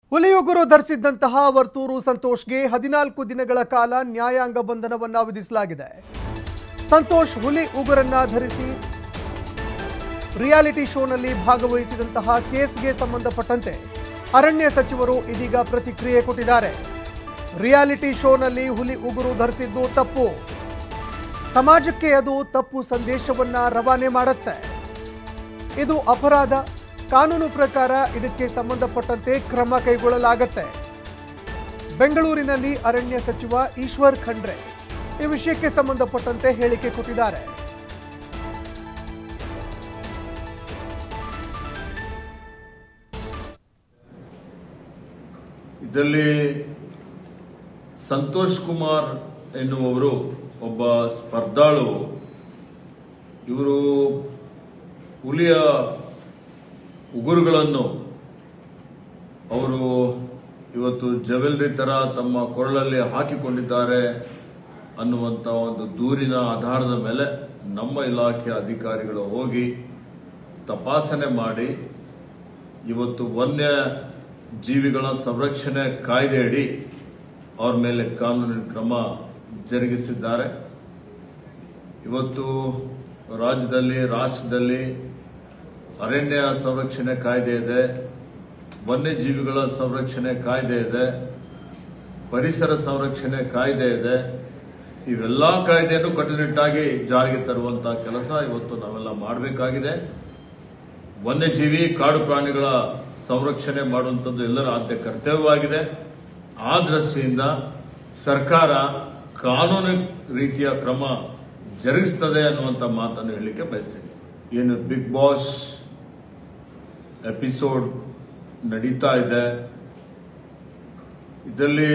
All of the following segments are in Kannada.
ಹುಲಿಯುಗುರು ಧರಿಸಿದ್ದಂತಹ ವರ್ತೂರು ಸಂತೋಷ್ಗೆ ಹದಿನಾಲ್ಕು ದಿನಗಳ ಕಾಲ ನ್ಯಾಯಾಂಗ ಬಂಧನವನ್ನ ವಿಧಿಸಲಾಗಿದೆ ಸಂತೋಷ್ ಹುಲಿ ಉಗುರನ್ನ ಧರಿಸಿ ರಿಯಾಲಿಟಿ ಶೋನಲ್ಲಿ ಭಾಗವಹಿಸಿದಂತಹ ಕೇಸ್ಗೆ ಸಂಬಂಧಪಟ್ಟಂತೆ ಅರಣ್ಯ ಸಚಿವರು ಇದೀಗ ಪ್ರತಿಕ್ರಿಯೆ ಕೊಟ್ಟಿದ್ದಾರೆ ರಿಯಾಲಿಟಿ ಶೋನಲ್ಲಿ ಹುಲಿ ಉಗುರು ಧರಿಸಿದ್ದು ತಪ್ಪು ಸಮಾಜಕ್ಕೆ ಅದು ತಪ್ಪು ಸಂದೇಶವನ್ನ ರವಾನೆ ಮಾಡುತ್ತೆ ಇದು ಅಪರಾಧ ಕಾನೂನು ಪ್ರಕಾರ ಇದಕ್ಕೆ ಸಂಬಂಧಪಟ್ಟಂತೆ ಕ್ರಮ ಕೈಗೊಳ್ಳಲಾಗತ್ತೆ ಬೆಂಗಳೂರಿನಲ್ಲಿ ಅರಣ್ಯ ಸಚಿವ ಈಶ್ವರ್ ಖಂಡ್ರೆ ಈ ವಿಷಯಕ್ಕೆ ಸಂಬಂಧಪಟ್ಟಂತೆ ಹೇಳಿಕೆ ಕೊಟ್ಟಿದ್ದಾರೆ ಇದರಲ್ಲಿ ಸಂತೋಷ್ ಕುಮಾರ್ ಎನ್ನುವವರು ಒಬ್ಬ ಸ್ಪರ್ಧಾಳು ಇವರು ಹುಲಿಯ ಉಗುರುಗಳನ್ನು ಅವರು ಇವತ್ತು ಜವೆಲ್ರಿ ತರ ತಮ್ಮ ಕೊರಳಲ್ಲಿ ಹಾಕಿಕೊಂಡಿದ್ದಾರೆ ಅನ್ನುವಂಥ ಒಂದು ದೂರಿನ ಆಧಾರದ ಮೇಲೆ ನಮ್ಮ ಇಲಾಖೆ ಅಧಿಕಾರಿಗಳು ಹೋಗಿ ತಪಾಸಣೆ ಮಾಡಿ ಇವತ್ತು ವನ್ಯ ಜೀವಿಗಳ ಸಂರಕ್ಷಣೆ ಕಾಯ್ದೆಯಡಿ ಅವ್ರ ಮೇಲೆ ಕಾನೂನಿನ ಕ್ರಮ ಜರುಗಿಸಿದ್ದಾರೆ ಇವತ್ತು ರಾಜ್ಯದಲ್ಲಿ ರಾಷ್ಟ್ರದಲ್ಲಿ ಅರಣ್ಯ ಸಂರಕ್ಷಣೆ ಕಾಯ್ದೆ ಇದೆ ವನ್ಯಜೀವಿಗಳ ಸಂರಕ್ಷಣೆ ಕಾಯ್ದೆ ಇದೆ ಪರಿಸರ ಸಂರಕ್ಷಣೆ ಕಾಯ್ದೆ ಇದೆ ಇವೆಲ್ಲ ಕಾಯ್ದೆಯನ್ನು ಕಟ್ಟುನಿಟ್ಟಾಗಿ ಜಾರಿಗೆ ತರುವಂತಹ ಕೆಲಸ ಇವತ್ತು ನಾವೆಲ್ಲ ಮಾಡಬೇಕಾಗಿದೆ ವನ್ಯಜೀವಿ ಕಾಡು ಪ್ರಾಣಿಗಳ ಸಂರಕ್ಷಣೆ ಮಾಡುವಂಥದ್ದು ಎಲ್ಲರ ಆದ್ಯ ಕರ್ತವ್ಯವಾಗಿದೆ ಆ ದೃಷ್ಟಿಯಿಂದ ಸರ್ಕಾರ ಕಾನೂನು ರೀತಿಯ ಕ್ರಮ ಜರುಗಿಸ್ತದೆ ಅನ್ನುವಂಥ ಮಾತನ್ನು ಹೇಳಲಿಕ್ಕೆ ಬಯಸ್ತೀನಿ ಏನು ಬಿಗ್ ಬಾಸ್ ಎಪಿಸೋಡ್ ನಡೀತಾ ಇದೆ ಇದರಲ್ಲಿ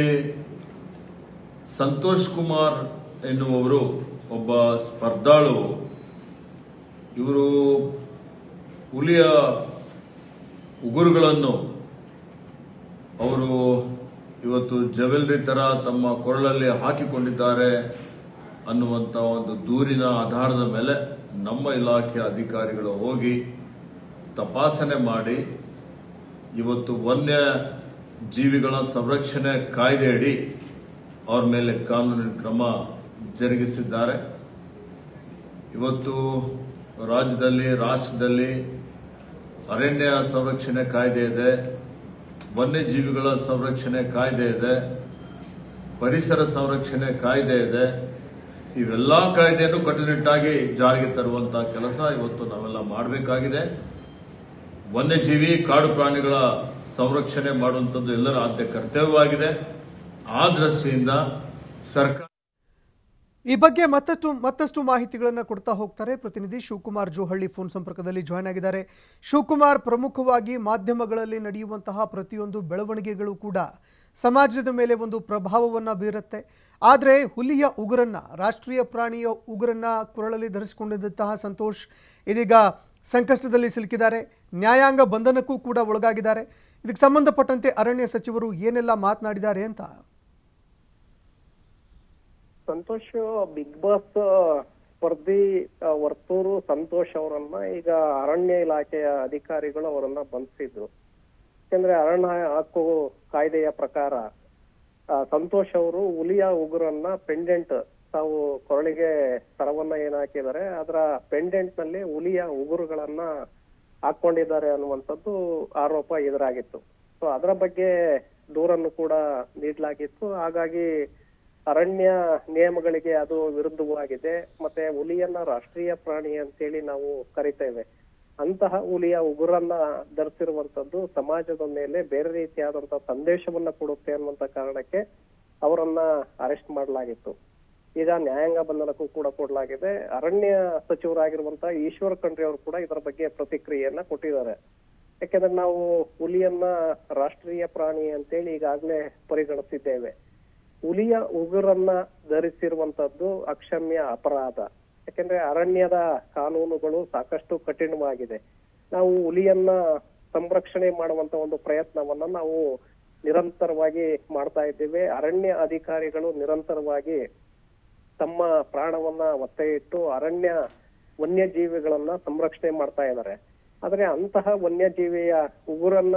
ಸಂತೋಷ್ ಕುಮಾರ್ ಎನ್ನುವವರು ಒಬ್ಬ ಸ್ಪರ್ಧಾಳು ಇವರು ಹುಲಿಯ ಉಗುರುಗಳನ್ನು ಅವರು ಇವತ್ತು ಜವೆಲ್ರಿ ತರ ತಮ್ಮ ಕೊರಳಲ್ಲಿ ಹಾಕಿಕೊಂಡಿದ್ದಾರೆ ಅನ್ನುವಂಥ ಒಂದು ದೂರಿನ ಆಧಾರದ ಮೇಲೆ ನಮ್ಮ ಇಲಾಖೆ ಅಧಿಕಾರಿಗಳು ಹೋಗಿ ತಪಾಸಣೆ ಮಾಡಿ ಇವತ್ತು ವನ್ಯ ಜೀವಿಗಳ ಸಂರಕ್ಷಣೆ ಕಾಯ್ದೆಯಡಿ ಅವ್ರ ಮೇಲೆ ಕಾನೂನಿನ ಕ್ರಮ ಜರುಗಿಸಿದ್ದಾರೆ ಇವತ್ತು ರಾಜ್ಯದಲ್ಲಿ ರಾಷ್ಟ್ರದಲ್ಲಿ ಅರಣ್ಯ ಸಂರಕ್ಷಣೆ ಕಾಯ್ದೆ ಇದೆ ವನ್ಯಜೀವಿಗಳ ಸಂರಕ್ಷಣೆ ಕಾಯ್ದೆ ಇದೆ ಪರಿಸರ ಸಂರಕ್ಷಣೆ ಕಾಯ್ದೆ ಇದೆ ಇವೆಲ್ಲ ಕಾಯ್ದೆಯನ್ನು ಕಟ್ಟುನಿಟ್ಟಾಗಿ ಜಾರಿಗೆ ತರುವಂತಹ ಕೆಲಸ ಇವತ್ತು ನಾವೆಲ್ಲ ಮಾಡಬೇಕಾಗಿದೆ ವನ್ಯಜೀವಿ ಕಾಡು ಪ್ರಾಣಿಗಳ ಸಂರಕ್ಷಣೆ ಮಾಡುವಂಥದ್ದು ಎಲ್ಲರ ಆದ್ಯ ಕರ್ತವ್ಯವಾಗಿದೆ ಆ ದೃಷ್ಟಿಯಿಂದ ಸರ್ಕಾರ ಈ ಬಗ್ಗೆ ಮತ್ತಷ್ಟು ಮತ್ತಷ್ಟು ಮಾಹಿತಿಗಳನ್ನು ಕೊಡ್ತಾ ಹೋಗ್ತಾರೆ ಪ್ರತಿನಿಧಿ ಶಿವಕುಮಾರ್ ಜೋಹಳ್ಳಿ ಫೋನ್ ಸಂಪರ್ಕದಲ್ಲಿ ಜಾಯ್ನ್ ಆಗಿದ್ದಾರೆ ಶಿವಕುಮಾರ್ ಪ್ರಮುಖವಾಗಿ ಮಾಧ್ಯಮಗಳಲ್ಲಿ ನಡೆಯುವಂತಹ ಪ್ರತಿಯೊಂದು ಬೆಳವಣಿಗೆಗಳು ಕೂಡ ಸಮಾಜದ ಮೇಲೆ ಒಂದು ಪ್ರಭಾವವನ್ನು ಬೀರುತ್ತೆ ಆದರೆ ಹುಲಿಯ ಉಗುರನ್ನ ರಾಷ್ಟ್ರೀಯ ಪ್ರಾಣಿಯ ಉಗುರನ್ನ ಕೊರಳಲ್ಲಿ ಧರಿಸಿಕೊಂಡಿದ್ದಂತಹ ಸಂತೋಷ್ ಇದೀಗ ಸಂಕಷ್ಟದಲ್ಲಿ ಸಿಲುಕಿದ್ದಾರೆ ನ್ಯಾಯಾಂಗ ಬಂಧನಕ್ಕೂ ಕೂಡ ಒಳಗಾಗಿದ್ದಾರೆ ಇದಕ್ಕೆ ಸಂಬಂಧಪಟ್ಟಂತೆ ಅರಣ್ಯ ಸಚಿವರು ಏನೆಲ್ಲ ಮಾತನಾಡಿದ್ದಾರೆ ಅಂತ ಸಂತೋಷ್ ಬಿಗ್ ಬಾಸ್ ಸ್ಪರ್ಧಿ ಆ, ವರ್ತೂರು ಸಂತೋಷ್ ಅವರನ್ನ ಈಗ ಅರಣ್ಯ ಇಲಾಖೆಯ ಅಧಿಕಾರಿಗಳು ಅವರನ್ನ ಬಂಧಿಸಿದ್ರು ಯಾಕಂದ್ರೆ ಅರಣ್ಯ ಹಕ್ಕು ಕಾಯ್ದೆಯ ಪ್ರಕಾರ ಆ, ಸಂತೋಷ್ ಅವರು ಹುಲಿಯ ಉಗುರನ್ನ ಪೆಂಡೆಂಟ್ ತಾವು ಕೊರಳಿಗೆ ಸರವನ್ನ ಏನ್ ಹಾಕಿದ್ದಾರೆ ಅದರ ಪೆಂಡೆಂಟ್ ನಲ್ಲಿ ಹುಲಿಯ ಉಗುರುಗಳನ್ನ ಹಾಕೊಂಡಿದ್ದಾರೆ ಅನ್ನುವಂಥದ್ದು ಆರೋಪ ಎದುರಾಗಿತ್ತು ಸೊ ಅದರ ಬಗ್ಗೆ ದೂರನ್ನು ಕೂಡ ನೀಡಲಾಗಿತ್ತು ಹಾಗಾಗಿ ಅರಣ್ಯ ನಿಯಮಗಳಿಗೆ ಅದು ವಿರುದ್ಧವಾಗಿದೆ ಮತ್ತೆ ಹುಲಿಯನ್ನ ರಾಷ್ಟ್ರೀಯ ಪ್ರಾಣಿ ಅಂತೇಳಿ ನಾವು ಕರಿತೇವೆ ಅಂತಹ ಹುಲಿಯ ಉಗುರನ್ನ ಧರಿಸಿರುವಂತದ್ದು ಸಮಾಜದ ಮೇಲೆ ಬೇರೆ ರೀತಿಯಾದಂತಹ ಸಂದೇಶವನ್ನ ಕೊಡುತ್ತೆ ಅನ್ನುವಂತ ಕಾರಣಕ್ಕೆ ಅವರನ್ನ ಅರೆಸ್ಟ್ ಮಾಡಲಾಗಿತ್ತು ಈಗ ನ್ಯಾಯಾಂಗ ಬಂಧನಕ್ಕೂ ಕೂಡ ಕೊಡಲಾಗಿದೆ ಅರಣ್ಯ ಸಚಿವರಾಗಿರುವಂತಹ ಈಶ್ವರ್ ಖಂಡ್ರೆ ಅವರು ಕೂಡ ಇದರ ಬಗ್ಗೆ ಪ್ರತಿಕ್ರಿಯೆಯನ್ನ ಕೊಟ್ಟಿದ್ದಾರೆ ಯಾಕೆಂದ್ರೆ ನಾವು ಹುಲಿಯನ್ನ ರಾಷ್ಟ್ರೀಯ ಪ್ರಾಣಿ ಅಂತೇಳಿ ಈಗಾಗಲೇ ಪರಿಗಣಿಸಿದ್ದೇವೆ ಹುಲಿಯ ಉಗುರನ್ನ ಧರಿಸಿರುವಂತದ್ದು ಅಕ್ಷಮ್ಯ ಅಪರಾಧ ಯಾಕೆಂದ್ರೆ ಅರಣ್ಯದ ಕಾನೂನುಗಳು ಸಾಕಷ್ಟು ಕಠಿಣವಾಗಿದೆ ನಾವು ಹುಲಿಯನ್ನ ಸಂರಕ್ಷಣೆ ಮಾಡುವಂತ ಒಂದು ಪ್ರಯತ್ನವನ್ನ ನಾವು ನಿರಂತರವಾಗಿ ಮಾಡ್ತಾ ಇದ್ದೇವೆ ಅರಣ್ಯ ಅಧಿಕಾರಿಗಳು ನಿರಂತರವಾಗಿ ತಮ್ಮ ಪ್ರಾಣವನ್ನ ಒತ್ತೆ ಇಟ್ಟು ಅರಣ್ಯ ವನ್ಯಜೀವಿಗಳನ್ನ ಸಂರಕ್ಷಣೆ ಮಾಡ್ತಾ ಇದ್ದಾರೆ ಆದ್ರೆ ಅಂತಹ ವನ್ಯಜೀವಿಯ ಉಗುರನ್ನ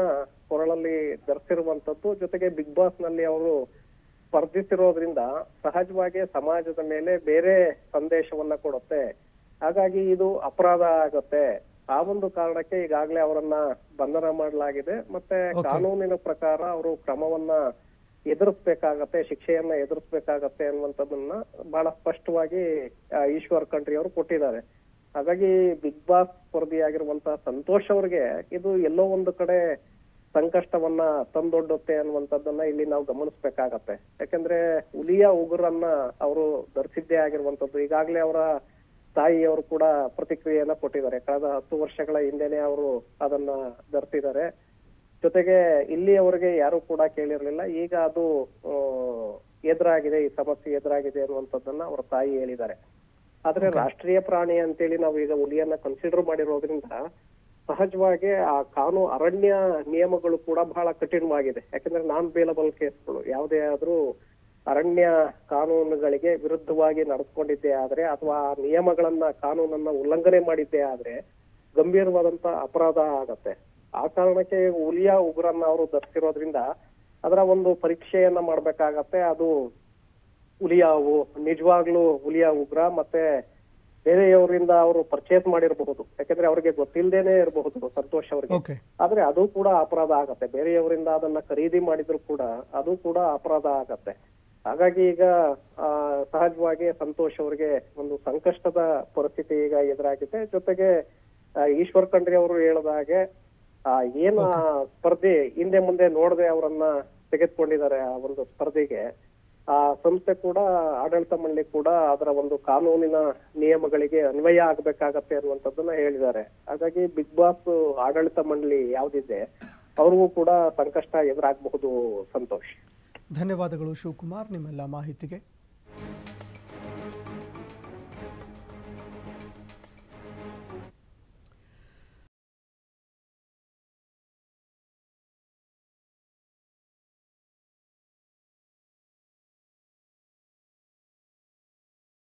ಕೊರಳಲ್ಲಿ ಧರಿಸಿರುವಂತದ್ದು ಜೊತೆಗೆ ಬಿಗ್ ಬಾಸ್ ನಲ್ಲಿ ಅವರು ಸ್ಪರ್ಧಿಸಿರೋದ್ರಿಂದ ಸಹಜವಾಗಿ ಸಮಾಜದ ಮೇಲೆ ಬೇರೆ ಸಂದೇಶವನ್ನ ಕೊಡುತ್ತೆ ಹಾಗಾಗಿ ಇದು ಅಪರಾಧ ಆಗತ್ತೆ ಆ ಒಂದು ಕಾರಣಕ್ಕೆ ಈಗಾಗಲೇ ಅವರನ್ನ ಬಂಧನ ಮಾಡಲಾಗಿದೆ ಮತ್ತೆ Okay. ಕಾನೂನಿನ ಪ್ರಕಾರ ಅವರು ಕ್ರಮವನ್ನ ಎದುರಿಸ್ಬೇಕಾಗತ್ತೆ ಶಿಕ್ಷೆಯನ್ನ ಎದುರಿಸ್ಬೇಕಾಗತ್ತೆ ಅನ್ನುವಂಥದ್ದನ್ನ ಬಹಳ ಸ್ಪಷ್ಟವಾಗಿ ಆ, ಈಶ್ವರ್ ಖಂಡ್ರಿ ಅವರು ಕೊಟ್ಟಿದ್ದಾರೆ ಹಾಗಾಗಿ ಬಿಗ್ ಬಾಸ್ ಸ್ಪರ್ಧಿಯಾಗಿರುವಂತಹ ಸಂತೋಷ್ ಅವ್ರಿಗೆ ಇದು ಎಲ್ಲೋ ಒಂದು ಕಡೆ ಸಂಕಷ್ಟವನ್ನ ತಂದೊಡ್ಡುತ್ತೆ ಅನ್ನುವಂಥದ್ದನ್ನ ಇಲ್ಲಿ ನಾವು ಗಮನಿಸ್ಬೇಕಾಗತ್ತೆ ಯಾಕಂದ್ರೆ ಹುಲಿಯ ಉಗುರನ್ನ ಅವರು ಧರಿಸಿದ್ದೇ ಆಗಿರುವಂತದ್ದು ಈಗಾಗಲೇ ಅವರ ತಾಯಿಯವರು ಕೂಡ ಪ್ರತಿಕ್ರಿಯೆಯನ್ನ ಕೊಟ್ಟಿದ್ದಾರೆ ಕಳೆದ ಹತ್ತು ವರ್ಷಗಳ ಹಿಂದೆನೆ ಅವರು ಅದನ್ನ ಧರಿಸಿದ್ದಾರೆ ಜೊತೆಗೆ ಇಲ್ಲಿಯವರೆಗೆ ಯಾರು ಕೂಡ ಕೇಳಿರ್ಲಿಲ್ಲ ಈಗ ಅದು ಆ, ಎದುರಾಗಿದೆ ಈ ಸಮಸ್ಯೆ ಎದುರಾಗಿದೆ ಅನ್ನುವಂಥದ್ದನ್ನ ಅವರ ತಾಯಿ ಹೇಳಿದ್ದಾರೆ ಆದ್ರೆ ರಾಷ್ಟ್ರೀಯ ಪ್ರಾಣಿ ಅಂತೇಳಿ ನಾವು ಈಗ ಹುಲಿಯನ್ನ ಕನ್ಸಿಡರ್ ಮಾಡಿರೋದ್ರಿಂದ ಸಹಜವಾಗಿ ಆ ಕಾನೂನು ಅರಣ್ಯ ನಿಯಮಗಳು ಕೂಡ ಬಹಳ ಕಠಿಣವಾಗಿದೆ ಯಾಕಂದ್ರೆ ನಾನ್ ಬೇಲಬಲ್ ಕೇಸ್ಗಳು ಯಾವುದೇ ಆದ್ರೂ ಅರಣ್ಯ ಕಾನೂನುಗಳಿಗೆ ವಿರುದ್ಧವಾಗಿ ನಡೆದುಕೊಂಡಿದ್ದೇ ಆದ್ರೆ ಅಥವಾ ಆ ನಿಯಮಗಳನ್ನ ಕಾನೂನನ್ನ ಉಲ್ಲಂಘನೆ ಮಾಡಿದ್ದೇ ಆದ್ರೆ ಗಂಭೀರವಾದಂತ ಅಪರಾಧ ಆಗತ್ತೆ ಆ ಕಾರಣಕ್ಕೆ ಹುಲಿಯ ಉಗುರನ್ನ ಅವರು ಧರಿಸಿರೋದ್ರಿಂದ ಅದರ ಒಂದು ಪರೀಕ್ಷೆಯನ್ನ ಮಾಡ್ಬೇಕಾಗತ್ತೆ ಅದು ಹುಲಿಯ ಉ- ನಿಜವಾಗ್ಲೂ ಹುಲಿಯ ಉಗ್ರ ಮತ್ತೆ ಬೇರೆಯವರಿಂದ ಅವರು ಪರ್ಚೇಸ್ ಮಾಡಿರಬಹುದು ಯಾಕಂದ್ರೆ ಅವರಿಗೆ ಗೊತ್ತಿಲ್ಲದೇನೆ ಇರಬಹುದು ಸಂತೋಷ್ ಅವರಿಗೆ ಓಕೆ ಆದ್ರೆ ಅದು ಕೂಡ ಅಪರಾಧ ಆಗತ್ತೆ ಬೇರೆಯವರಿಂದ ಅದನ್ನ ಖರೀದಿ ಮಾಡಿದ್ರು ಕೂಡ ಅದು ಕೂಡ ಅಪರಾಧ ಆಗತ್ತೆ ಹಾಗಾಗಿ ಈಗ ಆ, ಸಹಜವಾಗಿ ಸಂತೋಷ್ ಅವರಿಗೆ ಒಂದು ಸಂಕಷ್ಟದ ಪರಿಸ್ಥಿತಿ ಈಗ ಎದುರಾಗಿದೆ ಜೊತೆಗೆ ಆ, ಈಶ್ವರ್ ಖಂಡ್ರೆ ಅವರು ಹೇಳಿದ ಹಾಗೆ ಆ, ಏನ್ ಆ ಸ್ಪರ್ಧಿ ಹಿಂದೆ ಮುಂದೆ ನೋಡದೆ ಅವರನ್ನ ತೆಗೆದುಕೊಂಡಿದ್ದಾರೆ ಆ ಒಂದು ಸ್ಪರ್ಧೆಗೆ ಆ ಸಂಸ್ಥೆ ಕೂಡ ಆಡಳಿತ ಮಂಡಳಿ ಕೂಡ ಅದರ ಒಂದು ಕಾನೂನಿನ ನಿಯಮಗಳಿಗೆ ಅನ್ವಯ ಆಗ್ಬೇಕಾಗತ್ತೆ ಅನ್ನುವಂಥದ್ದನ್ನ ಹೇಳಿದ್ದಾರೆ ಹಾಗಾಗಿ ಬಿಗ್ ಬಾಸ್ ಆಡಳಿತ ಮಂಡಳಿ ಯಾವ್ದಿದೆ ಅವ್ರಿಗೂ ಕೂಡ ಸಂಕಷ್ಟ ಎದುರಾಗಬಹುದು ಸಂತೋಷ್ ಧನ್ಯವಾದಗಳು ಶಿವಕುಮಾರ್ ನಿಮ್ಮೆಲ್ಲ ಮಾಹಿತಿಗೆ